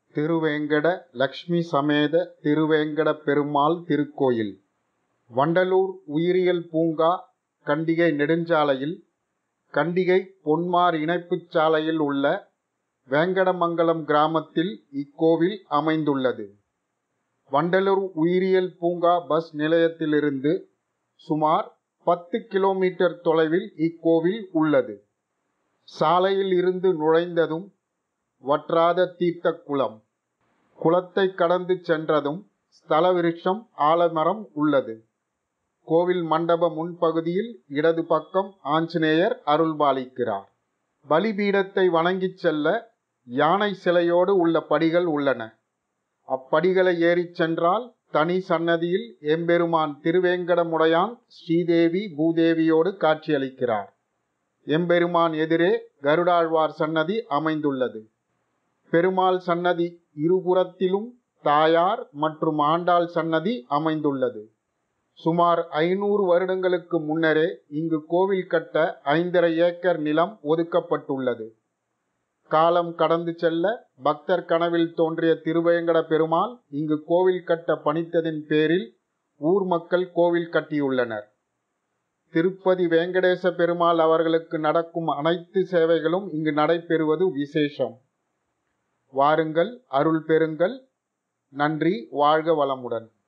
திருவேங்கட லக்ஷ்மி சமேத திருவேங்கட பெருமாள் திருக்கோயில் வண்டலூர் உயிரியல் பூங்கா கண்டிகை நெடுஞ்சாலையில் கண்டிகை பொன்மார் இணைப்புச் சாலையில் உள்ள வேங்கடமங்கலம் கிராமத்தில் இக்கோவில் அமைந்துள்ளது வண்டலூர் உயிரியல் பூங்கா பஸ் நிலையத்திலிருந்து சுமார் பத்து கிலோமீட்டர் தொலைவில் இக்கோவில் உள்ளது சாலையில் இருந்து நுழைந்ததும் வற்றாத தீர்த்த குளம் குளத்தை கடந்து சென்றதும் ஸ்தல விருட்சம் ஆலமரம் உள்ளது கோவில் மண்டப முன்பகுதியில் இடது பக்கம் ஆஞ்சநேயர் அருள்பாலிக்கிறார் பலிபீடத்தை வணங்கிச் செல்ல யானை சிலையோடு உள்ள படிகள் உள்ளன அப்படிகளை ஏறிச் சென்றால் தனி சன்னதியில் எம்பெருமான் திருவேங்கடமுடையான் ஸ்ரீதேவி பூதேவியோடு காட்சியளிக்கிறார் எம்பெருமான் எதிரே கருடாழ்வார் சன்னதி அமைந்துள்ளது பெருமாள் சன்னதி இருபுறத்திலும் தாயார் மற்றும் ஆண்டாள் சன்னதி அமைந்துள்ளது சுமார் ஐநூறு வருடங்களுக்கு முன்னரே இங்கு கோவில் கட்ட ஐந்தரை ஏக்கர் நிலம் ஒதுக்கப்பட்டுள்ளது காலம் கடந்து செல்ல பக்தர் கனவில் தோன்றிய திருவேங்கட பெருமாள் இங்கு கோவில் கட்ட பணித்ததின் பேரில் ஊர் மக்கள் கோவில் கட்டியுள்ளனர் திருப்பதி வேங்கடேச பெருமாள் அவர்களுக்கு நடக்கும் அனைத்து சேவைகளும் இங்கு நடைபெறுவது விசேஷம் வாருங்கள் அருள் பெறுங்கள் நன்றி வாழ்க வளமுடன்